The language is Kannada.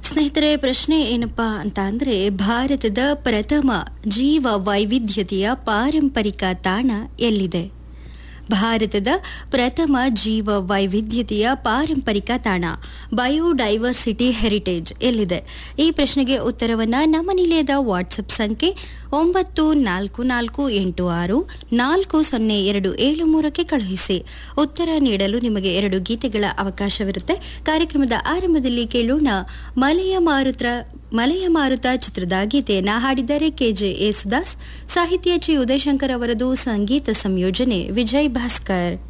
ಸ್ನೇಹಿತರೆ ಪ್ರಶ್ನೆ ಏನಪ್ಪಾ ಅಂತ ಅಂದ್ರೆ ಭಾರತದ ಪ್ರಥಮ ಜೀವ ವೈವಿಧ್ಯತೆಯ ಪಾರಂಪರಿಕ ತಾಣ ಎಲ್ಲಿದೆ ಭಾರತದ ಪ್ರಥಮ ಜೀವ ವೈವಿಧ್ಯತೆಯ ಪಾರಂಪರಿಕ ತಾಣ ಬಯೋಡೈವರ್ಸಿಟಿ ಹೆರಿಟೇಜ್ ಎಲ್ಲಿದೆ ಈ ಪ್ರಶ್ನೆಗೆ ಉತ್ತರವನ್ನ ನಮ್ಮ ನಿಲಯದ ವಾಟ್ಸಪ್ ಸಂಖ್ಯೆ ಒಂಬತ್ತು ನಾಲ್ಕು ನಾಲ್ಕು ಎಂಟು ಆರು ನಾಲ್ಕು ಸೊನ್ನೆ ಎರಡು ಏಳು ಮೂರಕ್ಕೆ ಕಳುಹಿಸಿ ಉತ್ತರ ನೀಡಲು ನಿಮಗೆ ಎರಡು ಗೀತೆಗಳ ಅವಕಾಶವಿರುತ್ತೆ ಕಾರ್ಯಕ್ರಮದ ಆರಂಭದಲ್ಲಿ ಕೇಳೋಣ ಮಲೆಯ ಮಾರುತ ಮಲೆಯ ಮಾರುತ ಚಿತ್ರದ ಗೀತೆಯನ್ನ ಹಾಡಿದ್ದಾರೆ ಕೆಜೆ ಯೇಸುದಾಸ್ ಸಾಹಿತ್ಯ ಚಿ ಉದಯಶಂಕರ್ ಅವರದು ಸಂಗೀತ ಸಂಯೋಜನೆ ವಿಜಯ್ ಭಾಸ್ಕರ್